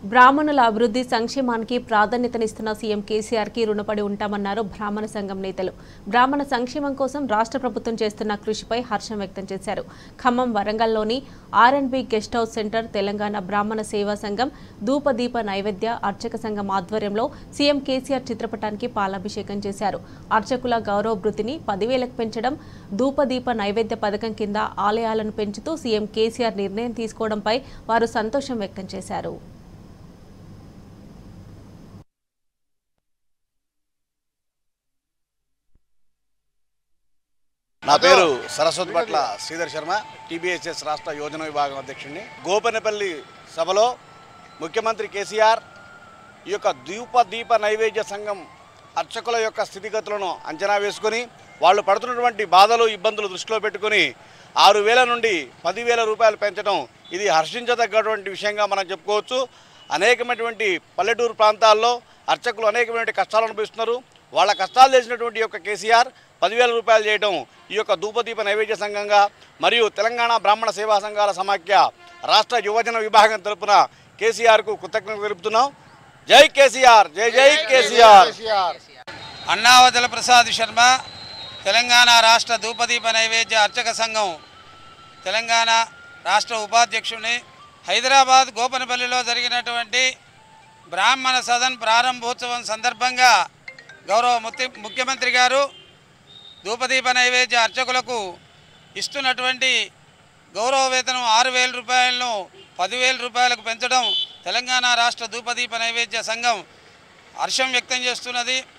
బ్రాహ్మణుల అభివృద్ధి సంక్షేమానికి ప్రాధాన్యతనిస్తున్న సీఎం కేసీఆర్ కి రుణపడి ఉంటామన్నారు బ్రాహ్మణ సంఘం నేతలు బ్రాహ్మణ సంక్షేమం కోసం రాష్ట్ర ప్రభుత్వం చేస్తున్న కృషిపై హర్షం వ్యక్తం చేశారు ఖమ్మం వరంగల్లోని R and B guest house centre Telangana Brahmana Seva సంఘం ధూపదీప నైవేద్య అర్చక సంఘం ఆధ్వర్యంలో సీఎం కేసీఆర్ చిత్రపటానికి పాలాభిషేకం చేశారు అర్చకుల గౌరవ భృతిని పదివేలకు పెంచడం ధూపదీప నైవేద్య పథకం కింద ఆలయాలను పెంచుతూ సీఎం కేసీఆర్ నిర్ణయం తీసుకోవడంపై వారు సంతోషం వ్యక్తం చేశారు నా పేరు సరస్వతి పట్ల శ్రీధర్ శర్మ టీబీఎస్ఎస్ రాష్ట్ర యోజన విభాగం అధ్యక్షుడిని గోపనపల్లి సభలో ముఖ్యమంత్రి కేసీఆర్ ఈ యొక్క ద్వీప దీప నైవేద్య సంఘం అర్చకుల యొక్క స్థితిగతులను అంచనా వేసుకొని వాళ్ళు పడుతున్నటువంటి బాధలు ఇబ్బందులు దృష్టిలో పెట్టుకొని ఆరు వేల నుండి పదివేల రూపాయలు పెంచడం ఇది హర్షించదగ్గటువంటి విషయంగా మనం చెప్పుకోవచ్చు అనేకమైనటువంటి పల్లెటూరు ప్రాంతాల్లో అర్చకులు అనేకమైనటువంటి కష్టాలు అనుభవిస్తున్నారు వాళ్ళ కష్టాలు తెలిసినటువంటి యొక్క కేసీఆర్ పదివేల రూపాయలు చేయడం ఈ యొక్క ధూపదీప నైవేద్య సంఘంగా మరియు తెలంగాణ బ్రాహ్మణ సేవా సంఘాల సమాఖ్య రాష్ట్ర యువజన విభాగం తరపున కేసీఆర్కు కృతజ్ఞతలు తెలుపుతున్నాం జై కేసీఆర్ జై జై కేసీఆర్ అన్నావతల ప్రసాద్ శర్మ తెలంగాణ రాష్ట్ర ధూపదీప నైవేద్య అర్చక సంఘం తెలంగాణ రాష్ట్ర ఉపాధ్యక్షుని హైదరాబాద్ గోపనపల్లిలో జరిగినటువంటి బ్రాహ్మణ సదన్ ప్రారంభోత్సవం సందర్భంగా గౌరవ ముఖ్య ముఖ్యమంత్రి గారు ధూపదీప నైవేద్య అర్చకులకు ఇస్తున్నటువంటి గౌరవ వేతనం ఆరు వేల రూపాయలను పదివేల రూపాయలకు పెంచడం తెలంగాణ రాష్ట్ర ధూపదీప నైవేద్య సంఘం హర్షం వ్యక్తం చేస్తున్నది